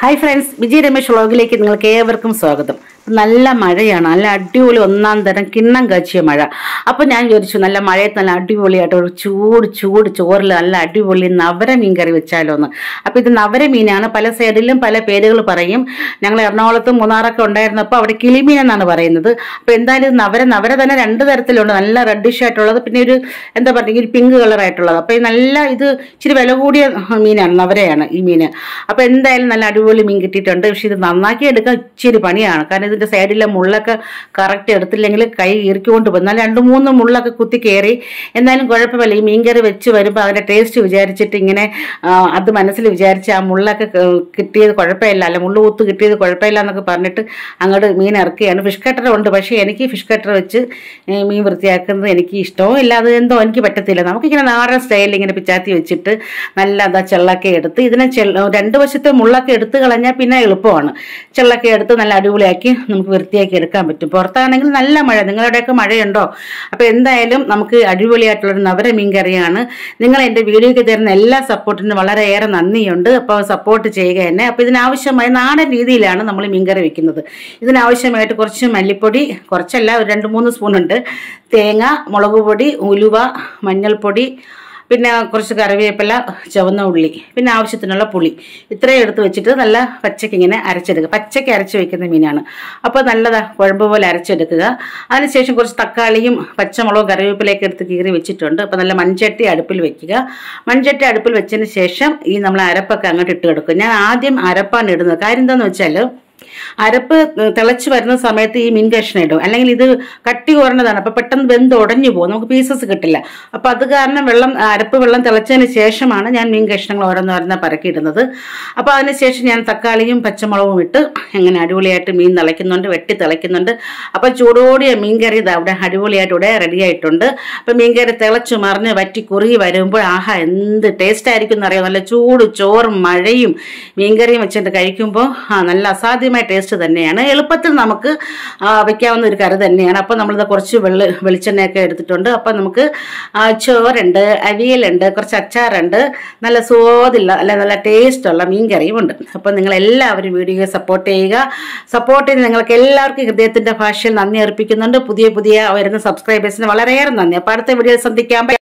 hi friends Vijay Ramesh വ്ളോഗിലേക്ക് നിങ്ങൾക്ക് ഏവർക്കും സ്വാഗതം നല്ല മഴയാണ് നല്ല അടിപൊളി ഒന്നാം തരം കിണ്ണം കാച്ചിയ മഴ അപ്പോൾ ഞാൻ ചോദിച്ചു നല്ല മഴയത്ത് നല്ല അടിപൊളിയായിട്ട് ഒരു ചൂട് ചൂട് ചോറിൽ നല്ല അടിപൊളി നവര മീൻ കറി വെച്ചാലോ എന്ന് അപ്പോൾ ഇത് നവര മീനാണ് പല സൈഡിലും പല പേരുകൾ പറയും ഞങ്ങൾ എറണാകുളത്ത് മൂന്നാറൊക്കെ ഉണ്ടായിരുന്നപ്പോൾ അവിടെ കിളിമീൻ എന്നാണ് പറയുന്നത് അപ്പോൾ എന്തായാലും ഇത് നവര നവര തന്നെ രണ്ട് തരത്തിലുണ്ട് നല്ല റെഡിഷ് ആയിട്ടുള്ളത് പിന്നെ ഒരു എന്താ പറയുക ഒരു പിങ്ക് കളർ ആയിട്ടുള്ളത് അപ്പോൾ ഈ നല്ല ഇത് ഇച്ചിരി വില കൂടിയ മീനാണ് നവരയാണ് ഈ മീൻ അപ്പോൾ എന്തായാലും നല്ല അടിപൊളി മീൻ കിട്ടിയിട്ടുണ്ട് പക്ഷേ ഇത് നന്നാക്കി എടുക്കാൻ ഇച്ചിരി പണിയാണ് കാരണം ഇതിന്റെ സൈഡിലെ മുള്ളൊക്കെ കറക്റ്റ് എടുത്തില്ലെങ്കിൽ കൈ ഇറുക്കിക്കൊണ്ട് പോകും എന്നാൽ രണ്ട് മൂന്ന് മുള്ളൊക്കെ കുത്തി കയറി എന്നാലും കുഴപ്പമില്ല ഈ മീൻ കറി വെച്ച് വരുമ്പോൾ അതിന്റെ ടേസ്റ്റ് വിചാരിച്ചിട്ട് ഇങ്ങനെ ആ, അത് മനസ്സിൽ വിചാരിച്ച് ആ മുള്ളൊക്കെ ക- കിട്ടിയത് കുഴപ്പമില്ല അല്ല മുള്ളു കുത്ത് കിട്ടിയത് കുഴപ്പമില്ല എന്നൊക്കെ പറഞ്ഞിട്ട് അങ്ങോട്ട് മീൻ ഇറക്കുകയാണ് ഫിഷ് കട്ടർ ഉണ്ട് പക്ഷേ എനിക്ക് ഫിഷ് കട്ടർ വെച്ച് ഏ, മീൻ വൃത്തിയാക്കുന്നത് എനിക്ക് ഇഷ്ടവും ഇല്ല അത് എന്തോ എനിക്ക് പറ്റത്തില്ല നമുക്കിങ്ങനെ നാടൻ സ്റ്റൈലിൽ ഇങ്ങനെ പിച്ചാത്തി വെച്ചിട്ട് നല്ല അതാ ചെള്ളൊക്കെ എടുത്ത് ഇതിനെ ചെള്ള രണ്ട് വശത്തെ മുള്ളൊക്കെ എടുത്ത് കളഞ്ഞാൽ പിന്നെ എളുപ്പമാണ് ചെള്ളൊക്കെ എടുത്ത് നല്ല അടിപൊളിയാക്കി നമുക്ക് വൃത്തിയാക്കി എടുക്കാൻ പറ്റും പുറത്താണെങ്കിൽ നല്ല മഴ നിങ്ങളുടെയൊക്കെ മഴയുണ്ടോ അപ്പോൾ എന്തായാലും നമുക്ക് അടിപൊളിയായിട്ടുള്ളൊരു നവര മീൻ കറിയാണ് നിങ്ങൾ എൻ്റെ വീഡിയോയ്ക്ക് തരുന്ന എല്ലാ സപ്പോർട്ടിനും വളരെയേറെ നന്ദിയുണ്ട് അപ്പോൾ സപ്പോർട്ട് ചെയ്യുക തന്നെ അപ്പോൾ ഇതിനാവശ്യമായ നാടൻ രീതിയിലാണ് നമ്മൾ മീൻ കറി വെക്കുന്നത് ഇതിനാവശ്യമായിട്ട് കുറച്ച് മല്ലിപ്പൊടി കുറച്ചല്ല ഒരു രണ്ട് മൂന്ന് സ്പൂൺ ഉണ്ട് തേങ്ങ മുളക് പൊടി ഉലുവ മഞ്ഞൾപ്പൊടി പിന്നെ കുറച്ച് കറിവേപ്പില ചുവന്ന ഉള്ളി പിന്നെ ആവശ്യത്തിനുള്ള പുളി ഇത്രയും എടുത്ത് വെച്ചിട്ട് നല്ല പച്ചയ്ക്ക് ഇങ്ങനെ അരച്ചെടുക്കുക പച്ചയ്ക്ക് അരച്ച് വെക്കുന്ന മീനാണ് അപ്പോൾ നല്ലതാ കുഴമ്പ് പോലെ അരച്ചെടുക്കുക അതിനുശേഷം കുറച്ച് തക്കാളിയും പച്ചമുളകും കറിവേപ്പിലയൊക്കെ എടുത്ത് കീറി വെച്ചിട്ടുണ്ട് അപ്പോൾ നല്ല മൺചട്ടി അടുപ്പിൽ വെക്കുക മൺചട്ടി അടുപ്പിൽ വെച്ചതിന് ശേഷം ഈ നമ്മൾ അരപ്പൊക്കെ അങ്ങോട്ട് ഇട്ട് കൊടുക്കും ഞാൻ ആദ്യം അരപ്പാണ് ഇടുന്നത് കാര്യം എന്താണെന്ന് വെച്ചാൽ അരപ്പ് തിളച്ച് വരുന്ന സമയത്ത് ഈ മീൻ കഷ്ണം ഇടും അല്ലെങ്കിൽ ഇത് കട്ടി കുറഞ്ഞതാണ് അപ്പൊ പെട്ടെന്ന് വെന്ത് ഉടഞ്ഞു പോകും നമുക്ക് പീസസ് കിട്ടില്ല അപ്പൊ അത് കാരണം വെള്ളം അരപ്പ് വെള്ളം തിളച്ചതിന് ശേഷമാണ് ഞാൻ മീൻ കഷ്ണങ്ങൾ ഓരോന്നോരോന്ന് പറക്കിയിടുന്നത് അപ്പൊ അതിനുശേഷം ഞാൻ തക്കാളിയും പച്ചമുളകും ഇട്ട് എങ്ങനെ അടിപൊളിയായിട്ട് മീൻ തിളയ്ക്കുന്നുണ്ട് വെട്ടി തിളയ്ക്കുന്നുണ്ട് അപ്പൊ ചൂടോടിയ മീൻ കറി ഇത് അവിടെ അടിപൊളിയായിട്ട് ഇവിടെ റെഡി ആയിട്ടുണ്ട് അപ്പൊ മീൻ കറി തിളച്ചു മറിഞ്ഞ് വറ്റി കുറുകി വരുമ്പോൾ ആഹാ എന്ത് ടേസ്റ്റ് ആയിരിക്കും എന്നറിയാം നല്ല ചൂട് ചോറും മഴയും മീൻകറിയും വെച്ചിട്ട് കഴിക്കുമ്പോൾ ആ നല്ല അസാധ്യമായ ടേസ്റ്റ് തന്നെയാണ് എളുപ്പത്തിൽ നമുക്ക് ആ, വെക്കാവുന്ന ഒരു കറി തന്നെയാണ് അപ്പോൾ നമ്മളിത് കുറച്ച് വെള്ള വെളിച്ചെണ്ണയൊക്കെ എടുത്തിട്ടുണ്ട് അപ്പോൾ നമുക്ക് ആ, ചോറുണ്ട് അവിയലുണ്ട് കുറച്ച് അച്ചാറുണ്ട് നല്ല സ്വാദില്ല അല്ല നല്ല ടേസ്റ്റുള്ള മീൻ കറിയും ഉണ്ട് അപ്പോൾ നിങ്ങൾ എല്ലാവരും വീഡിയോ സപ്പോർട്ട് ചെയ്യുക സപ്പോർട്ട് ചെയ്ത് നിങ്ങൾക്ക് എല്ലാവർക്കും ഹൃദയത്തിൻ്റെ ഭാഷയിൽ നന്ദി അർപ്പിക്കുന്നുണ്ട് പുതിയ പുതിയ വരുന്ന സബ്സ്ക്രൈബേഴ്സിന് വളരെയേറെ നന്ദി അപ്പോൾ അടുത്ത വീഡിയോ സന്ധിക്കാം